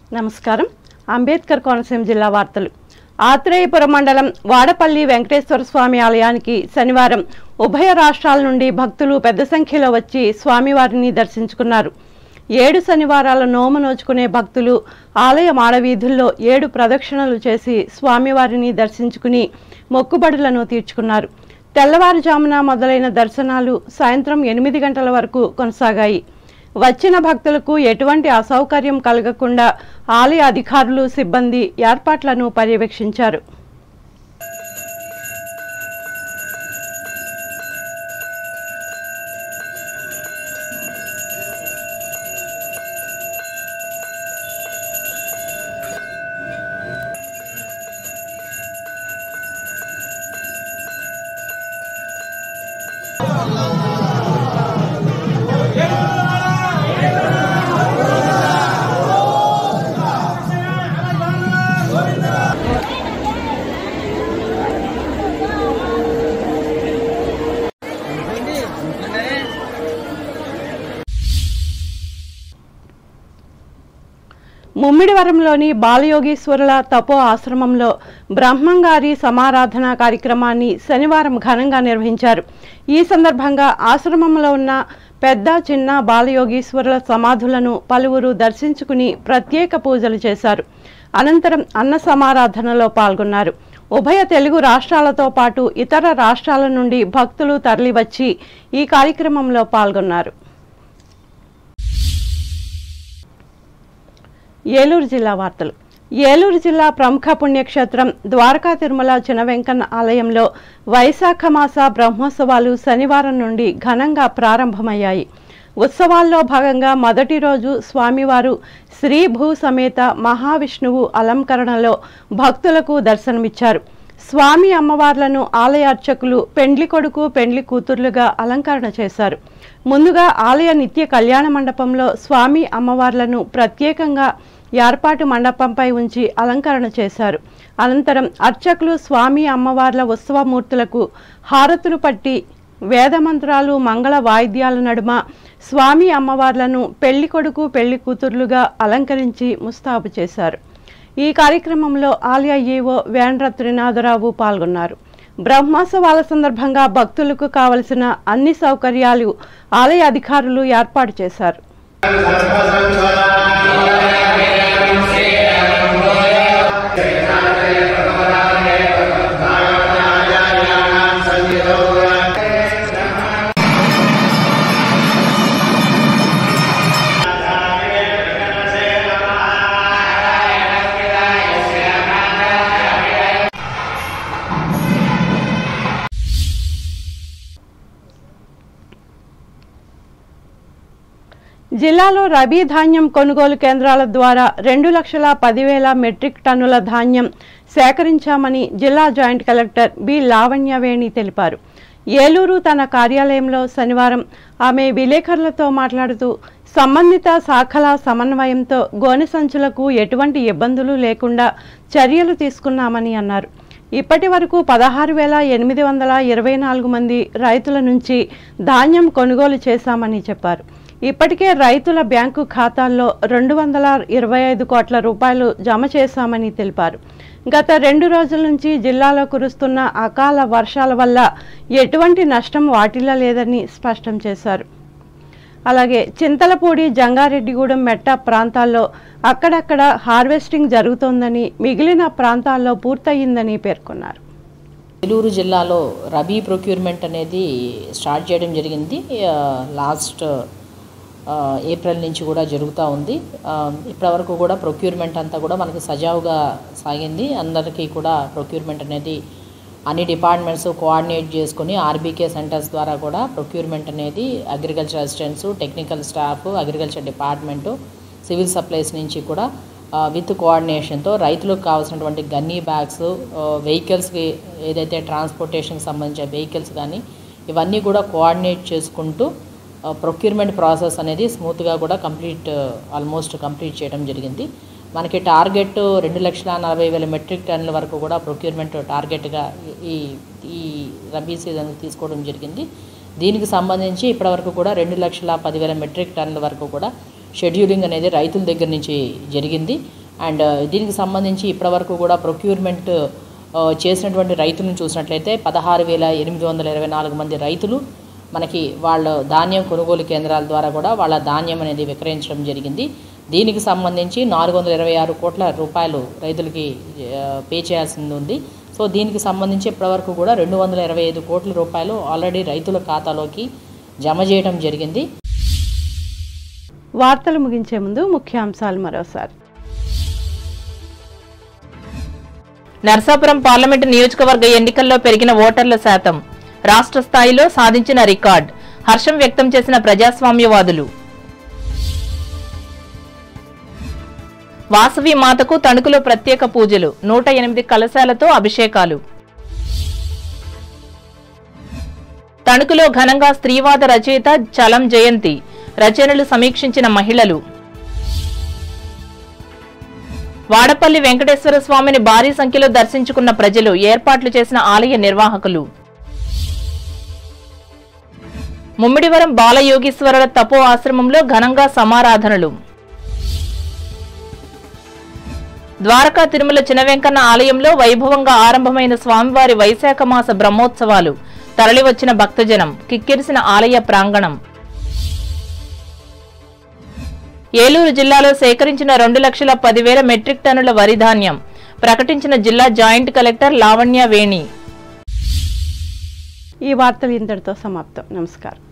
నమస్కారం అంబేద్కర్ కోనసీమ జిల్లా వార్తలు ఆత్రేయపురం మండలం వాడపల్లి వెంకటేశ్వర స్వామి ఆలయానికి శనివారం ఉభయ రాష్ట్రాల నుండి భక్తులు పెద్ద సంఖ్యలో వచ్చి స్వామివారిని దర్శించుకున్నారు ఏడు శనివారాల నోము నోచుకునే భక్తులు ఆలయ మాడవీధుల్లో ఏడు ప్రదక్షిణలు చేసి స్వామివారిని దర్శించుకుని మొక్కుబడులను తీర్చుకున్నారు తెల్లవారుజామున మొదలైన దర్శనాలు సాయంత్రం ఎనిమిది గంటల వరకు కొనసాగాయి వచ్చిన భక్తులకు ఎటువంటి అసౌకర్యం కలగకుండా ఆలయ అధికారులు సిబ్బంది ఏర్పాట్లను పర్యవేక్షించారు ముమ్మిడివరంలోని బాలయోగీశ్వరుల తపో ఆశ్రమంలో బ్రహ్మంగారి సమారాధన కార్యక్రమాన్ని శనివారం ఘనంగా నిర్వహించారు ఈ సందర్భంగా ఆశ్రమంలో ఉన్న పెద్ద చిన్న బాలయోగీశ్వరుల సమాధులను పలువురు దర్శించుకుని ప్రత్యేక పూజలు చేశారు అనంతరం అన్న సమారాధనలో పాల్గొన్నారు ఉభయ తెలుగు రాష్ట్రాలతో పాటు ఇతర రాష్ట్రాల నుండి భక్తులు తరలివచ్చి ఈ కార్యక్రమంలో పాల్గొన్నారు ఏలూరు జిల్లా వార్తలు ఏలూరు జిల్లా ప్రముఖ పుణ్యక్షేత్రం ద్వారకా తిరుమల చినవెంకన్న ఆలయంలో వైశాఖ మాస బ్రహ్మోత్సవాలు శనివారం నుండి ఘనంగా ప్రారంభమయ్యాయి ఉత్సవాల్లో భాగంగా మొదటి రోజు స్వామివారు శ్రీ భూ సమేత మహావిష్ణువు అలంకరణలో భక్తులకు దర్శనమిచ్చారు స్వామి అమ్మవార్లను ఆలయ అర్చకులు పెండ్లి కొడుకు పెండ్లి కూతుర్లుగా అలంకరణ చేశారు ముందుగా ఆలయ నిత్య కళ్యాణ మండపంలో స్వామి అమ్మవార్లను ప్రత్యేకంగా ఏర్పాటు మండపంపై ఉంచి అలంకరణ చేశారు అనంతరం అర్చకులు స్వామి అమ్మవార్ల ఉత్సవమూర్తులకు హారతులు పట్టి వేదమంత్రాలు మంగళ వాయిద్యాల నడుమ స్వామి అమ్మవార్లను పెళ్లి కొడుకు పెళ్లి కూతుర్లుగా అలంకరించి ముస్తాబు చేశారు ఈ కార్యక్రమంలో ఆలయ ఈవో వేండ్ర త్రినాథరావు పాల్గొన్నారు బ్రహ్మోత్సవాల సందర్భంగా భక్తులకు కావలసిన అన్ని సౌకర్యాలు ఆలయ అధికారులు ఏర్పాటు చేశారు జిల్లాలో రబీ ధాన్యం కొనుగోలు కేంద్రాల ద్వారా రెండు లక్షల పదివేల మెట్రిక్ టన్నుల ధాన్యం సేకరించామని జిల్లా జాయింట్ కలెక్టర్ బి లావణ్యవేణి తెలిపారు ఏలూరు తన కార్యాలయంలో శనివారం ఆమె విలేకరులతో మాట్లాడుతూ సంబంధిత శాఖల సమన్వయంతో గోనె సంచులకు ఎటువంటి ఇబ్బందులు లేకుండా చర్యలు తీసుకున్నామని అన్నారు ఇప్పటి వరకు పదహారు వేల ఎనిమిది వందల ఇరవై నాలుగు మంది రైతుల నుంచి ధాన్యం కొనుగోలు చేశామని చెప్పారు ఇప్పటికే రైతుల బ్యాంకు ఖాతాల్లో రెండు వందల ఇరవై ఐదు కోట్ల రూపాయలు జమ చేశామని తెలిపారు గత రెండు రోజుల నుంచి జిల్లాలో కురుస్తున్న అకాల వర్షాల వల్ల ఎటువంటి నష్టం వాటిల్ల లేదని స్పష్టం చేశారు అలాగే చింతలపూడి జంగారెడ్డిగూడెం మెట్ట ప్రాంతాల్లో అక్కడక్కడ హార్వెస్టింగ్ జరుగుతోందని మిగిలిన ప్రాంతాల్లో పూర్తయిందని పేర్కొన్నారు ఏలూరు జిల్లాలో రబీ ప్రొక్యూర్మెంట్ అనేది స్టార్ట్ చేయడం జరిగింది ఆ, లాస్ట్ ఆ, ఏప్రిల్ నుంచి కూడా జరుగుతూ ఉంది ఆ, ఇప్పటివరకు కూడా ప్రొక్యూర్మెంట్ అంతా కూడా మనకి సజావుగా సాగింది అందరికీ కూడా ప్రొక్యూర్మెంట్ అనేది అన్ని డిపార్ట్మెంట్స్ కోఆర్డినేట్ చేసుకుని ఆర్బీకే సెంటర్స్ ద్వారా కూడా ప్రొక్యూర్మెంట్ అనేది agriculture assistants technical staff agriculture department civil supplies నుంచి కూడా విత్ కోఆర్డినేషన్తో రైతులకు కావాల్సినటువంటి గన్నీ బ్యాగ్స్ వెహికల్స్కి ఏదైతే ట్రాన్స్పోర్టేషన్కి సంబంధించిన వెహికల్స్ కానీ ఇవన్నీ కూడా కోఆర్డినేట్ చేసుకుంటూ ప్రొక్యూర్మెంట్ ప్రాసెస్ అనేది స్మూత్గా కూడా కంప్లీట్ ఆల్మోస్ట్ కంప్లీట్ చేయడం జరిగింది మనకి టార్గెట్ రెండు లక్షల నలభై వేల మెట్రిక్ టన్నుల వరకు కూడా ప్రొక్యూర్మెంట్ టార్గెట్గా ఈ ఈ రబీ సీజన్ తీసుకోవడం జరిగింది దీనికి సంబంధించి ఇప్పటివరకు కూడా రెండు లక్షల పదివేల మెట్రిక్ టన్నుల వరకు కూడా షెడ్యూలింగ్ అనేది రైతుల దగ్గర నుంచి జరిగింది అండ్ దీనికి సంబంధించి ఇప్పటివరకు కూడా ప్రొక్యూర్మెంట్ ఆ, చేసినటువంటి రైతులను చూసినట్లయితే పదహారు వేల ఎనిమిది వందల ఇరవై నాలుగు మంది రైతులు మనకి వాళ్ళ ధాన్యం కొనుగోలు కేంద్రాల ద్వారా కూడా వాళ్ళ ధాన్యం అనేది విక్రయించడం జరిగింది దీనికి సంబంధించి నాలుగు వందల ఇరవై ఆరు కోట్ల రూపాయలు రైతులకి ఆ, పే చేయాల్సింది ఉంది సో దీనికి సంబంధించి ఇప్పటివరకు కూడా రెండు వందల ఇరవై ఐదు కోట్ల రూపాయలు ఆల్రెడీ రైతుల ఖాతాలోకి జమ చేయడం జరిగింది వార్తలు ముగించే ముందు ముఖ్యాంశాలు మరోసారి నర్సాపురం పార్లమెంటు నియోజకవర్గ ఎన్నికల్లో పెరిగిన ఓటర్ల శాతం రాష్ట్ర స్థాయిలో సాధించిన రికార్డ్ హర్షం వ్యక్తం చేసిన ప్రజాస్వామ్యవాదులు వాసవి మాతకు తణుకులో ప్రత్యేక పూజలు నూట ఎనిమిది కలశాలతో అభిషేకాలు తణుకులో ఘనంగా స్త్రీవాద రచయిత చలం జయంతి రచనలు సమీక్షించిన మహిళలు వాడపల్లి వెంకటేశ్వర స్వామిని భారీ సంఖ్యలో దర్శించుకున్న ప్రజలు ఏర్పాట్లు చేసిన ఆలయ నిర్వాహకులు ముమ్మిడివరం బాలయోగీశ్వరుల తపో ఆశ్రమంలో ఘనంగా సమారాధనలు ద్వారకా తిరుమల చినవెంకన్న ఆలయంలో వైభవంగా ఆరంభమైన స్వామివారి వైశాఖ మాస బ్రహ్మోత్సవాలు తరలివచ్చిన భక్తజనం కిక్కిరిసిన ఆలయ ప్రాంగణం ఏలూరు జిల్లాలో సేకరించిన రెండు లక్షల పదివేల మెట్రిక్ టన్నుల వరి ధాన్యం ప్రకటించిన జిల్లా జాయింట్ కలెక్టర్ లావణ్య వేణి ఈ వార్తలు ఇంతటితో సమాప్తం నమస్కారం